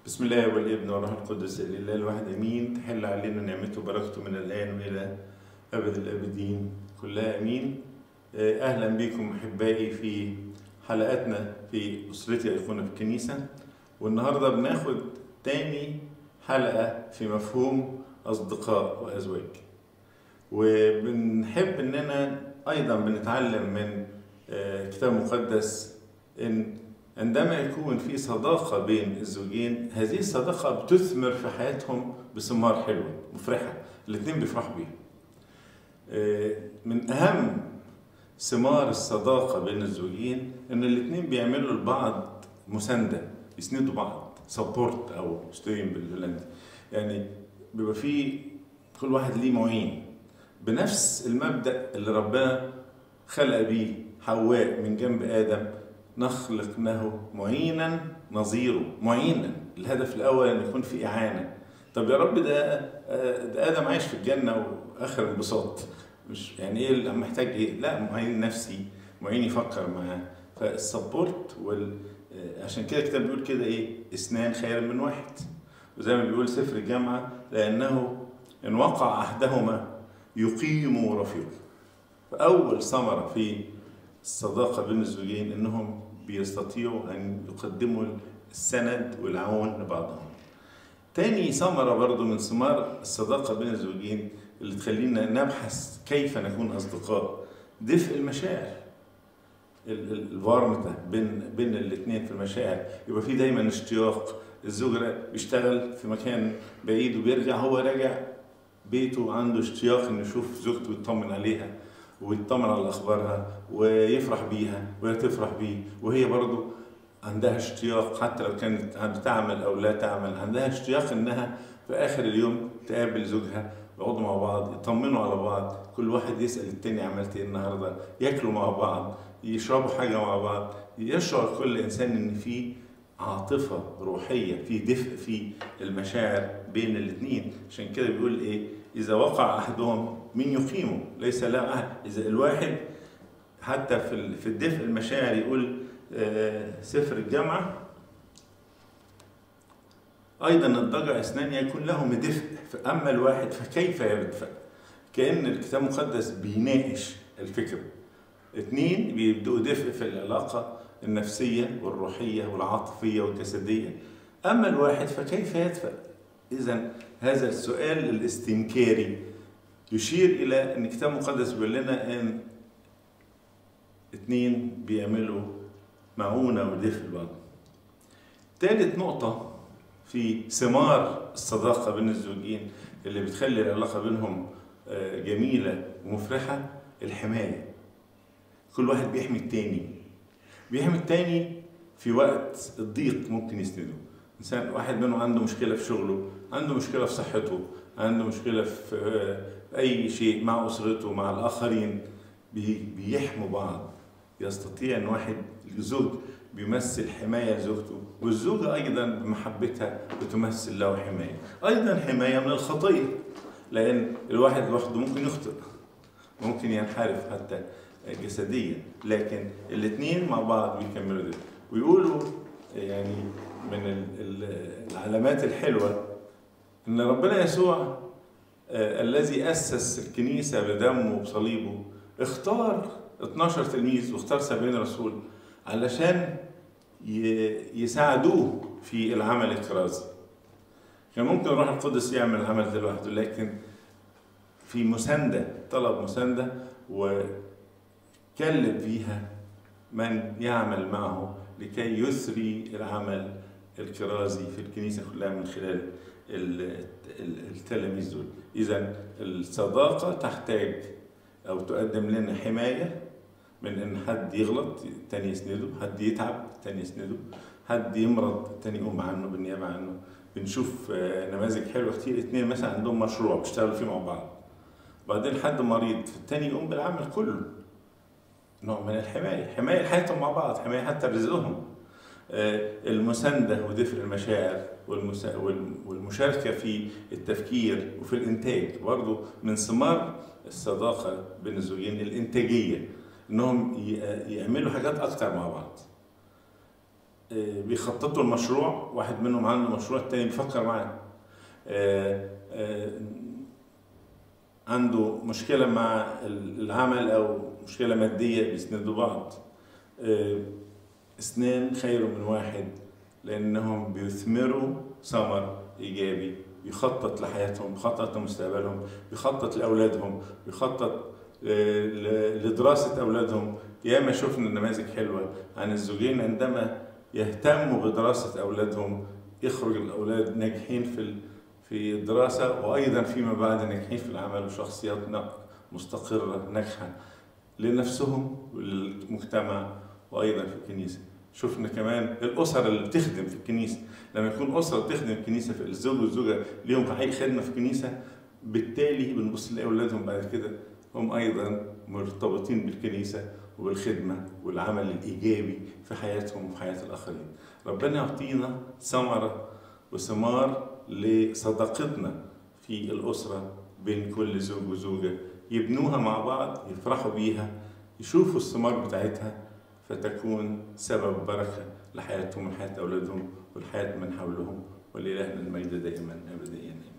بسم الله والابن والروح القدس الاله الواحد امين تحل علينا نعمته وبركته من الان والى ابد الابدين كلها امين آه، اهلا بكم احبائي في حلقاتنا في اسرتي ايقونه في الكنيسه والنهارده بناخد تاني حلقه في مفهوم اصدقاء وازواج وبنحب اننا ايضا بنتعلم من آه، كتاب مقدس ان عندما يكون في صداقة بين الزوجين هذه الصداقة بتثمر في حياتهم بثمار حلوة مفرحة الاثنين بيفرحوا بيها آه، من أهم ثمار الصداقة بين الزوجين إن الاثنين بيعملوا لبعض مساندة يسندوا بعض سبورت أو ستوين بالهولندي يعني بيبقى في كل واحد ليه معين بنفس المبدأ اللي ربنا خلق بيه حواء من جنب آدم نخلق له معينا نظيره معينا الهدف الاول ان يكون في اعانه طب يا رب ده ده ادم عايش في الجنه واخر انبساط مش يعني ايه محتاج ايه لا معين نفسي معين يفكر معاه فالسبورت وال عشان كده الكتاب بيقول كده ايه اثنان خير من واحد وزي ما بيقول سفر الجامعه لانه ان وقع احدهما يقيم رفيقه فاول ثمره في الصداقه بين الزوجين انهم بيستطيعوا أن يقدموا السند والعون لبعضهم تاني ثمرة برضو من ثمار الصداقة بين الزوجين اللي تخلينا نبحث كيف نكون أصدقاء دفء المشاعر الفارمتة بين بين الاثنين في المشاعر يبقى في دايما اشتياق الزوج بيشتغل في مكان بعيد وبيرجع هو راجع بيته عنده اشتياق انه يشوف زوجته ويطمن عليها ويطمن على اخبارها ويفرح بيها وهي تفرح بيه وهي برضو عندها اشتياق حتى لو كانت بتعمل او لا تعمل عندها اشتياق انها في اخر اليوم تقابل زوجها يقعدوا مع بعض يطمنوا على بعض كل واحد يسال التاني عملت ايه النهارده ياكلوا مع بعض يشربوا حاجه مع بعض يشعر كل انسان ان في عاطفه روحيه في دفء في المشاعر بين الاثنين عشان كده بيقول ايه إذا وقع أحدهم من يقيمه ليس له أحد إذا الواحد حتى في في الدفء المشاعر يقول سفر الجامعة أيضا الضجع اثنان يكون لهم دفء أما الواحد فكيف يدفع كأن الكتاب المقدس بيناقش الفكرة اثنين بيبدأوا دفء في العلاقة النفسية والروحية والعاطفية والجسدية أما الواحد فكيف يدفع إذا هذا السؤال الاستنكاري يشير إلى أن الكتاب المقدس بيقول لنا أن اتنين بيعملوا معونة ودفء لبعض. تالت نقطة في ثمار الصداقة بين الزوجين اللي بتخلي العلاقة بينهم جميلة ومفرحة الحماية. كل واحد بيحمي التاني. بيحمي التاني في وقت الضيق ممكن يسنده. انسان واحد منهم عنده مشكله في شغله عنده مشكله في صحته عنده مشكله في اي شيء مع اسرته مع الاخرين بيحموا بعض يستطيع ان واحد الزوج بيمثل حمايه لزوجته والزوجه ايضا بمحبتها بتمثل له حمايه ايضا حمايه من الخطيه لان الواحد لوحده ممكن يخطئ ممكن ينحرف حتى جسديا لكن الاثنين مع بعض بيكملوا ده ويقولوا يعني من العلامات الحلوة إن ربنا يسوع الذي أسس الكنيسة بدمه وبصليبه اختار 12 تلميذ واختار 70 رسول علشان يساعدوه في العمل الكرازي كان ممكن الروح القدس يعمل العمل ده لوحده لكن في مساندة طلب مساندة وكلف فيها من يعمل معه لكي يثري العمل الكرازي في الكنيسة كلها من خلال التلاميذ دول إذا الصداقة تحتاج أو تقدم لنا حماية من إن حد يغلط التاني يسنده حد يتعب التاني يسنده حد يمرض التاني يقوم عنه بالنيابة عنه بنشوف نماذج حلوة كتير اتنين مثلا عندهم مشروع بيشتغلوا فيه مع بعض بعدين حد مريض التاني يقوم بالعمل كله نوع من الحماية حماية حياتهم مع بعض حماية حتى رزقهم المساندة ودفء المشاعر والمشاركة في التفكير وفي الإنتاج برضو من ثمار الصداقة بين الزوجين الإنتاجية إنهم يعملوا حاجات أكتر مع بعض آه، بيخططوا المشروع واحد منهم عنده مشروع التاني بيفكر معاه آه، آه، عنده مشكلة مع العمل أو مشكلة مادية بيسندوا بعض آه، اثنين خير من واحد لأنهم بيثمروا ثمر إيجابي بيخطط لحياتهم بيخطط لمستقبلهم بيخطط لأولادهم بيخطط آه، ل- لدراسة أولادهم ياما شفنا نماذج حلوة عن الزوجين عندما يهتموا بدراسة أولادهم يخرج الأولاد ناجحين في ال- في الدراسة وأيضا فيما بعد ناجحين في العمل وشخصيات نا- مستقرة ناجحة لنفسهم وللمجتمع وأيضا في الكنيسة شفنا كمان الأسر اللي بتخدم في الكنيسة لما يكون أسرة بتخدم الكنيسة في الزوج والزوجة ليهم حقيقي خدمة في الكنيسة بالتالي بنبص لأولادهم بعد كده هم أيضا مرتبطين بالكنيسة وبالخدمة والعمل الإيجابي في حياتهم وفي حياة الآخرين ربنا يعطينا ثمرة وثمار لصداقتنا في الأسرة بين كل زوج وزوجة يبنوها مع بعض يفرحوا بيها يشوفوا الثمار بتاعتها فتكون سبب بركة لحياتهم وحياة أولادهم والحياة من حولهم ولإلهنا المجد دائما أبديا آمين